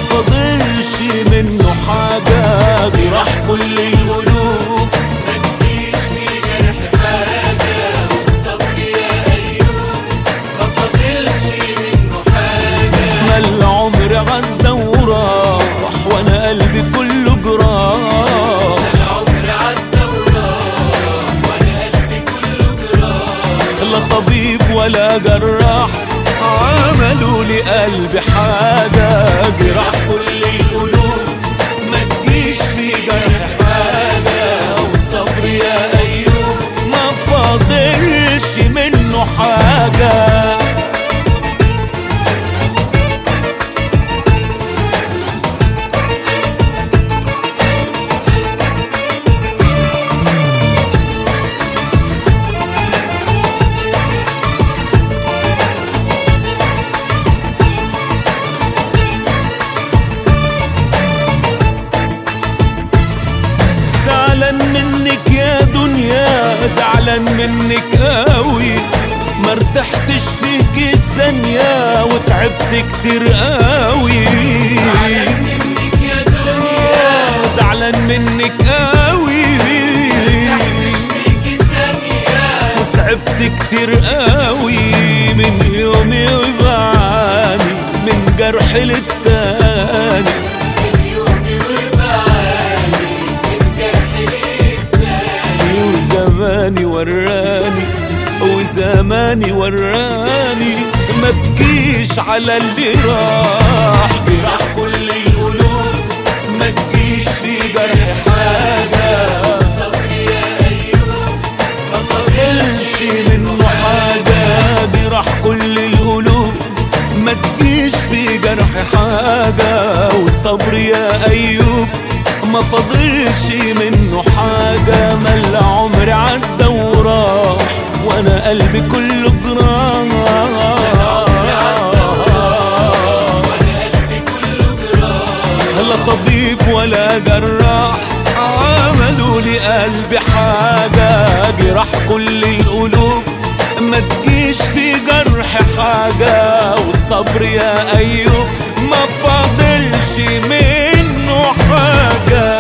فاضلش منه حاجة جراح كل القلوب متجيش في جرح حاجة والصبر يا أيوب ما فاضلش منه حاجة ما العمر عدى وراح وانا قلبي كله جراح العمر عدى وراح وأنا قلبي كله جراح لا طبيب ولا جراح عملوا لي قلبي حاجة جراح كل القلوب ما تجيش في جرح حاجة والصبر يا أيوب ما فاضلش منه حاجة زعلان منك يا دنيا زعلان منك قوي ما ارتحتش فيك الثانية وتعبت كتير قوي زعلان منك يا دنيا زعلان منك قوي مش فيك ثانية تعبت كتير قوي من يومي وبعاني من جرح للتاني من يومي وبعاني من جرح للتاني وزماني وراني وزماني وراني ما تجيش على اللي راح جراح كل القلوب ما تجيش في جرح حاجة الصبر يا أيوب ما فاضلش منه حاجة جراح كل القلوب ما تجيش في جرح حاجة والصبر يا أيوب ما فاضلش منه حاجة ما العمر عدى وراح وأنا قلبي كله جراح وأنا قلبي كله جراح لا طبيب ولا جراح عملوا لي قلبي حاجة جراح كل القلوب ما تجيش في جرح حاجة والصبر يا أيوب ما فاضلش منه حاجة